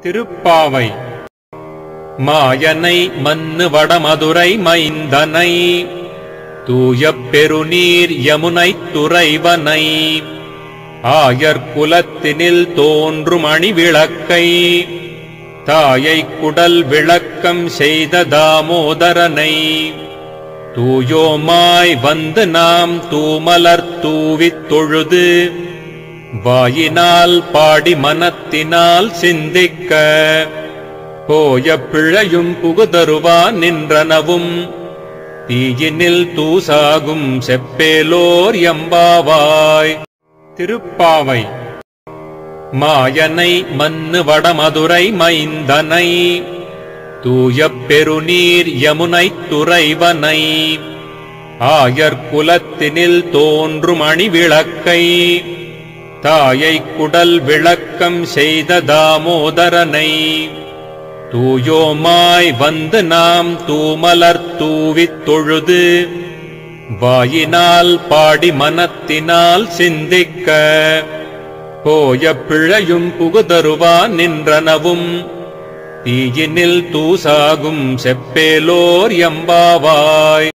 திருப்பாவை மாயனை மன்னு வடமதுரை மைந்தனை தூயப் பெருநீர் யமுனைத் துறைவனை ஆயர் குலத்தினில் தோன்றும் அணிவிளக்கை தாயைக் குடல் விளக்கம் செய்த தாமோதரனை தூயோமாய் வந்து நாம் தூமலர் தூவித் தொழுது வாயினால் பாடி மனத்தினால் சிந்திக்க போய பிழையும் புகுதருவான் நின்றனவும் தீயினில் தூசாகும் செப்பேலோர் எம்பாவாய் திருப்பாவை மாயனை மன்னு வடமதுரை மைந்தனை தூயப் பெருநீர் யமுனைத் துறைவனை ஆயர் குலத்தினில் தோன்றும் அணிவிளக்கை தாயைக் குடல் விளக்கம் செய்த தாமோதரனை தூயோமாய் வந்து நாம் தூமலர் தூவித் தொழுது வாயினால் பாடி மனத்தினால் சிந்திக்க போய பிழையும் புகுதருவான் நின்றனவும் தீயினில் தூசாகும் செப்பேலோர் எம்பாவாய்